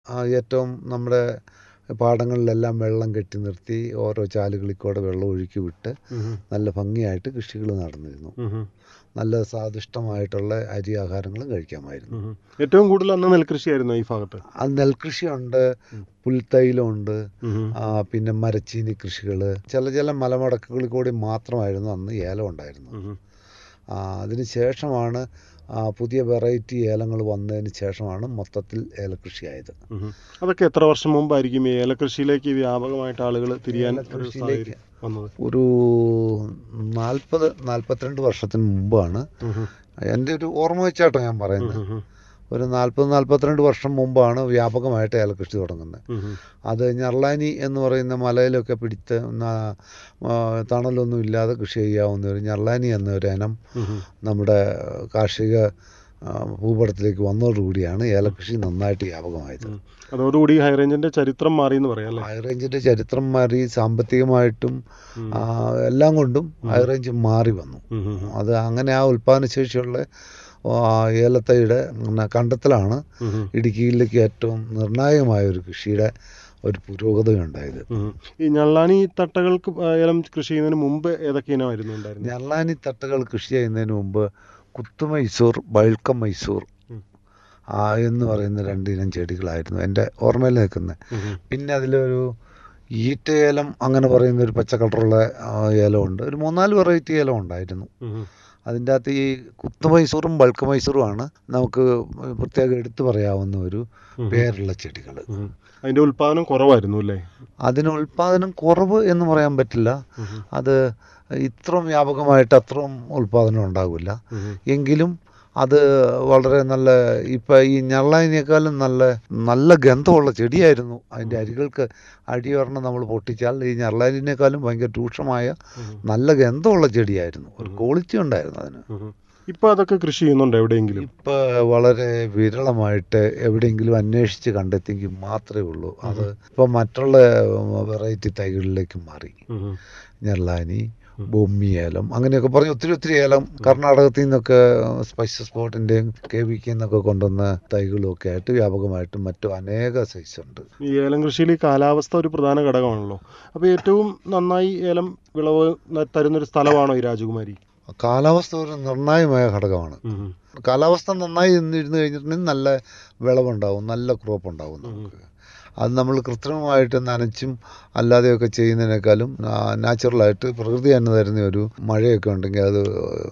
ആ ഏറ്റവും നമ്മുടെ പാടങ്ങളിലെല്ലാം വെള്ളം കെട്ടി നിർത്തി ഓരോ ചാലുകളിൽ കൂടെ വെള്ളം ഒഴുക്കി വിട്ട് നല്ല ഭംഗിയായിട്ട് കൃഷികൾ നടന്നിരുന്നു നല്ല സ്വാദിഷ്ടമായിട്ടുള്ള അരി ആഹാരങ്ങളും കഴിക്കാമായിരുന്നു ഏറ്റവും കൂടുതൽ അന്ന് നെൽകൃഷിയായിരുന്നു ഈ ഭാഗത്ത് അത് നെൽകൃഷിയുണ്ട് പുൽത്തൈലമുണ്ട് ആ, പിന്നെ മരച്ചീനി കൃഷികൾ ചില ചില മലമടക്കുകളിൽ കൂടി മാത്രമായിരുന്നു അന്ന് ഏലം ഉണ്ടായിരുന്നത് ആ, അതിന് ശേഷമാണ് ആ, പുതിയ വെറൈറ്റി ഏലങ്ങൾ വന്നതിന് ശേഷമാണ് മൊത്തത്തിൽ ഏലകൃഷിയായത് അതൊക്കെ എത്ര വർഷം മുമ്പായിരിക്കും ഈ ഏലകൃഷിയിലേക്ക് വ്യാപകമായിട്ട് ആളുകൾ തിരിയാൻ ഒരു ഏലകൃഷിയിലേക്ക് സാഹചര്യം വന്നത് ഒരു നാൽപ്പത് നാൽപ്പത്തിരണ്ട് വർഷത്തിന് മുമ്പാണ് എൻ്റെ ഒരു ഓർമ്മ വെച്ചാട്ടോ ഞാൻ പറയുന്നത് ഒരു നാൽപ്പത് നാൽപ്പത്തിരണ്ട് വർഷം മുമ്പാണ് വ്യാപകമായിട്ട് ഏലകൃഷി തുടങ്ങുന്നത് അത് ഞർലാനി എന്ന് പറയുന്ന മലയിലൊക്കെ പിടിത്ത് ന- ആ, തണലൊന്നും ഇല്ലാതെ കൃഷി ചെയ്യാവുന്ന ഒരു ഞർലാനി എന്ന ഒരു ഇനം നമ്മുടെ കാർഷിക ആ, ഭൂപടത്തിലേക്ക് വന്നതോടുകൂടിയാണ് ഏലകൃഷി നന്നായിട്ട് വ്യാപകമായത് അതോടുകൂടി ഹൈറേഞ്ചിന്റെ ചരിത്രം മാറി എന്ന് പറയാം അല്ലേ ഹൈ റേഞ്ചിൻ്റെ ചരിത്രം മാറി സാമ്പത്തികമായിട്ടും ഉം. ആ, എല്ലാം കൊണ്ടും ഹൈ റേഞ്ച് മാറി വന്നു ഉം, ഉം, ഉം. അത് അങ്ങനെ ആ ഉൽപ്പാദനശേഷിയുള്ള ആ, ഏലത്തയുടെ പിന്നെ കണ്ടെത്തലാണ് ഉം, ഉം. ഇടുക്കിയിലേക്ക് ഏറ്റവും നിർണായകമായ ഒരു കൃഷിയുടെ ഒരു പുരോഗതി ഉണ്ടായത് ഉം. ഈ ഞള്ളാനി തട്ടകൾക്ക് ഏലം കൃഷി ചെയ്യുന്നതിന് മുമ്പ് ഏതൊക്കെ ഇനമായിരുന്നു ഉണ്ടായിരുന്നത് ഞെള്ളാനി തട്ടുകൾ കൃഷി ചെയ്യുന്നതിന് മുമ്പ് കുത്തുമൈസൂർ ബൾക്കം മൈസൂർ ഉം. ആ എന്ന് പറയുന്ന രണ്ടിനം ചെടികളായിരുന്നു എൻ്റെ ഓർമ്മയിൽ നിൽക്കുന്നത് ഉം, ഉം. പിന്നെ അതിലൊരു ഈറ്റ ഏലം അങ്ങനെ പറയുന്ന ഒരു പച്ച കളറുള്ള ആ, ഏലമുണ്ട് ഒരു മൂന്നാല് വെറൈറ്റി ഏലം ഉണ്ടായിരുന്നു ഉം, ഉം. അതിൻ്റെ അകത്ത് ഈ കുത്തുമൈസൂറും ബൾക്ക് മൈസൂറുമാണ് നമുക്ക് പ്രത്യേകം എടുത്തു പറയാവുന്ന ഒരു ഉം. പേരുള്ള ചെടികൾ ഉം. അതിന്റെ ഉൽപാദനം കുറവായിരുന്നു അല്ലേ അതിന് ഉൽപാദനം കുറവ് എന്ന് പറയാൻ പറ്റില്ല ഉം, ഉം. അത് ഇത്രയും വ്യാപകമായിട്ട് അത്രയും ഉൽപാദനം ഉണ്ടാകില്ല ഉം, ഉം. എങ്കിലും അത് വളരെ നല്ല ഇപ്പം ഈ ഞള്ളതിനേക്കാളും നല്ല നല്ല ഗന്ധമുള്ള ചെടിയായിരുന്നു അതിൻ്റെ അരികൾക്ക് അടിയൊരെണ്ണം നമ്മൾ പൊട്ടിച്ചാൽ ഈ ഞള്ളതിനേക്കാളും ഭയങ്കര രൂക്ഷമായ ഉം, നല്ല ഗന്ധമുള്ള ചെടിയായിരുന്നു ഒരു ക്വാളിറ്റി ഉണ്ടായിരുന്നു അതിന് ഉം, ഉം. ഇപ്പൊ അതൊക്കെ കൃഷി ചെയ്യുന്നുണ്ടോ എവിടെയെങ്കിലും ഇപ്പൊ വളരെ വിരളമായിട്ട് എവിടെയെങ്കിലും അന്വേഷിച്ച് കണ്ടെത്തിയെങ്കിൽ മാത്രമേ ഉള്ളൂ അത് ഇപ്പൊ മറ്റുള്ള വെറൈറ്റി തൈകളിലേക്ക് മാറി ഉം, ഉം. ഞെർലാനി ബൊമ്മി ഏലം അങ്ങനെയൊക്കെ പറഞ്ഞ് ഒത്തിരി ഒത്തിരി ഏലം കർണാടകത്തിൽ നിന്നൊക്കെ സ്പൈസസ് സ്പോട്ടിൻ്റെയും കെ വി കെ നിന്നൊക്കെ കൊണ്ടുവന്ന തൈകളും ഒക്കെ ആയിട്ട് വ്യാപകമായിട്ടും മറ്റും അനേക സൈസ് ഉണ്ട് ഈ ഏലം കൃഷിയിൽ ഈ കാലാവസ്ഥ ഒരു പ്രധാന ഘടകമാണല്ലോ അപ്പോൾ ഏറ്റവും നന്നായി ഏലം വിളവ് ന- തരുന്നൊരു സ്ഥലമാണോ ഈ രാജകുമാരി കാലാവസ്ഥ ഒരു നിർണായകമായ ഘടകമാണ് ഉം, ഉം. കാലാവസ്ഥ നന്നായി ഇരുന്ന് കഴിഞ്ഞിട്ടുണ്ടെങ്കിൽ നല്ല വിളവുണ്ടാവും നല്ല ക്രോപ്പ് ഉണ്ടാവും നമുക്ക് അത് നമ്മൾ കൃത്രിമമായിട്ട് നനച്ചും അല്ലാതെയൊക്കെ ചെയ്യുന്നതിനേക്കാളും നാച്ചുറലായിട്ട് പ്രകൃതി തന്നെ തരുന്ന ഒരു മഴയൊക്കെ ഉണ്ടെങ്കിൽ അത്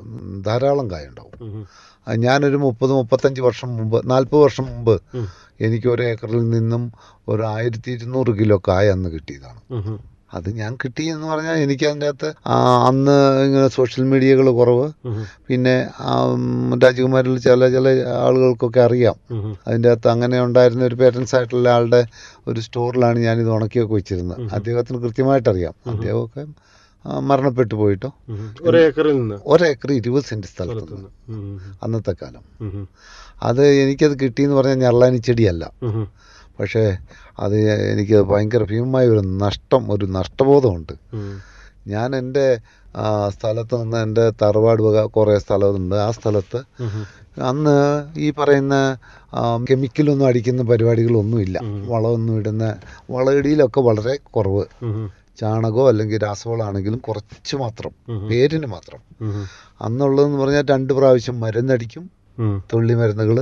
ധാരാളം കായ ഉണ്ടാവും ഉം, ഉം. അത് ഞാനൊരു മുപ്പത് മുപ്പത്തഞ്ച് വർഷം മുമ്പ് നാൽപ്പത് വർഷം മുമ്പ് ഉം. എനിക്ക് ഒരു ഏക്കറിൽ നിന്നും ഒരു ആയിരത്തി ഇരുന്നൂറ് കിലോ കായ അന്ന് കിട്ടിയതാണ് ഉം, ഉം. അത് ഞാൻ കിട്ടി എന്ന് പറഞ്ഞാൽ എനിക്ക് അതിൻ്റെ അകത്ത് ആ, അന്ന് ഇങ്ങനെ സോഷ്യൽ മീഡിയകൾ കുറവ് ഉം, ഉം. പിന്നെ ആ, ഉം, രാജകുമാരിൽ ചില ചില ആളുകൾക്കൊക്കെ അറിയാം ഉം, ഉം. അതിൻ്റെ അകത്ത് അങ്ങനെ ഉണ്ടായിരുന്ന ഒരു പേരൻസ് ആയിട്ടുള്ള ആളുടെ ഒരു സ്റ്റോറിലാണ് ഞാനിത് ഉണക്കിയൊക്കെ വെച്ചിരുന്നത് അദ്ദേഹത്തിന് കൃത്യമായിട്ട് അറിയാം അദ്ദേഹമൊക്കെ ആ, മരണപ്പെട്ടു പോയിട്ടോ ഉം, ഉം. ഒരു ഏക്കറിൽ നിന്ന് ഒരേക്കർ ഇരുപത് സെൻറ്റ് സ്ഥലത്ത് നിന്ന് സ്ഥലത്തുനിന്ന്. ഉം, ഉം. അന്നത്തെ കാലം ഉം, ഉം. അത് എനിക്കത് കിട്ടിയെന്ന് പറഞ്ഞാൽ ഞെള്ളാനി ചെടിയല്ല ഉം, ഉം. പക്ഷേ അത് എനിക്ക് ഭയങ്കര ഭീമമായ ഒരു നഷ്ടം ഒരു നഷ്ടബോധമുണ്ട് ഉം. ഞാൻ എൻ്റെ ആ, സ്ഥലത്ത് നിന്ന് എൻ്റെ തറവാട് വക കുറേ സ്ഥലമുണ്ട് ആ സ്ഥലത്ത് ഉം, ഉം. അന്ന് ഈ പറയുന്ന ആ, കെമിക്കലൊന്നും അടിക്കുന്ന പരിപാടികളൊന്നുമില്ല ഉം. വളമൊന്നും ഇടുന്ന വളയിടിയിലൊക്കെ വളരെ കുറവ് ഉം, ഉം. ചാണകമോ അല്ലെങ്കിൽ രാസവളമാണെങ്കിലും കുറച്ച് മാത്രം ഉം. പേരിന് മാത്രം ഉം, ഉം. അന്നുള്ളതെന്ന് പറഞ്ഞാൽ രണ്ട് പ്രാവശ്യം മരുന്നടിക്കും ഉം. തുള്ളി മരുന്നുകൾ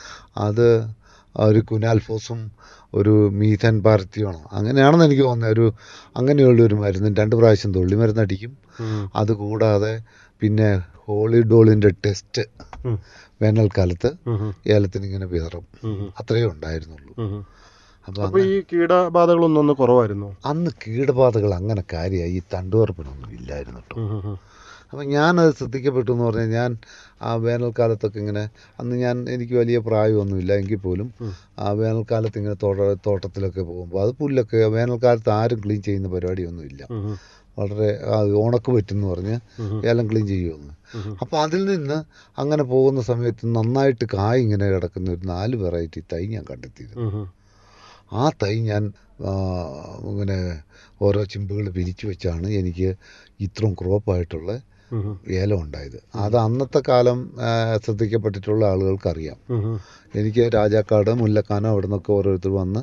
അത് ഒരു കുനാൽഫോസും ഒരു മീഥൻ പാർത്തിയാണോ അങ്ങനെയാണെന്ന് എനിക്ക് തോന്നുന്നത് ഒരു അങ്ങനെയുള്ള ഒരു മരുന്ന് രണ്ട് പ്രാവശ്യം തുള്ളി മരുന്നടിക്കും ഉം. അത് കൂടാതെ പിന്നെ ഹോളിഡോളിൻ്റെ ടെസ്റ്റ് ഉം. വേനൽക്കാലത്ത് ഉം, ഉം. ഏലത്തിന് ഇങ്ങനെ വിതറും ഉം, ഉം. അത്രയേ ഉണ്ടായിരുന്നുള്ളൂ ഉം, ഉം. അപ്പോൾ അപ്പൊ ഈ കീടബാധകളൊന്നും ഒന്ന് കുറവായിരുന്നു അന്ന് കീടബാധകൾ അങ്ങനെ കാര്യമായി ഈ തണ്ടുവറപ്പിനൊന്നും ഇല്ലായിരുന്നു കേട്ടോ ഉം, ഉം, ഉം. അപ്പം ഞാനത് ശ്രദ്ധിക്കപ്പെട്ടു എന്ന് പറഞ്ഞാൽ ഞാൻ ആ വേനൽക്കാലത്തൊക്കെ ഇങ്ങനെ അന്ന് ഞാൻ എനിക്ക് വലിയ പ്രായമൊന്നുമില്ല എങ്കിൽ പോലും ഉം. ആ വേനൽക്കാലത്ത് ഇങ്ങനെ തോട്ട തോട്ടത്തിലൊക്കെ പോകുമ്പോൾ അത് പുല്ലൊക്കെ വേനൽക്കാലത്ത് ആരും ക്ലീൻ ചെയ്യുന്ന പരിപാടിയൊന്നുമില്ല ഉം, ഉം. വളരെ ആ, ഉണക്ക് പറ്റുമെന്ന് പറഞ്ഞ് ഉം, ഉം. ഏലം ക്ലീൻ ചെയ്യുമെന്ന് ഉം, ഉം. അപ്പോൾ അതിൽ നിന്ന് അങ്ങനെ പോകുന്ന സമയത്ത് നന്നായിട്ട് കായ് ഇങ്ങനെ കിടക്കുന്ന ഒരു നാല് വെറൈറ്റി തൈ ഞാൻ കണ്ടെത്തിയിരുന്നു ഉം, ഉം. ആ തൈ ഞാൻ ആ, ഇങ്ങനെ ഓരോ ചിമ്പുകൾ പിരിച്ചു വെച്ചാണ് എനിക്ക് ഇത്രയും ക്രോപ്പായിട്ടുള്ള ഉം, ഉം. ഏലം ഉണ്ടായത് അത് അന്നത്തെ കാലം ആ, ശ്രദ്ധിക്കപ്പെട്ടിട്ടുള്ള ആളുകൾക്കറിയാം ഉം, ഉം. എനിക്ക് രാജാക്കാട് മുല്ലക്കാനം അവിടെ നിന്നൊക്കെ ഓരോരുത്തർ വന്ന്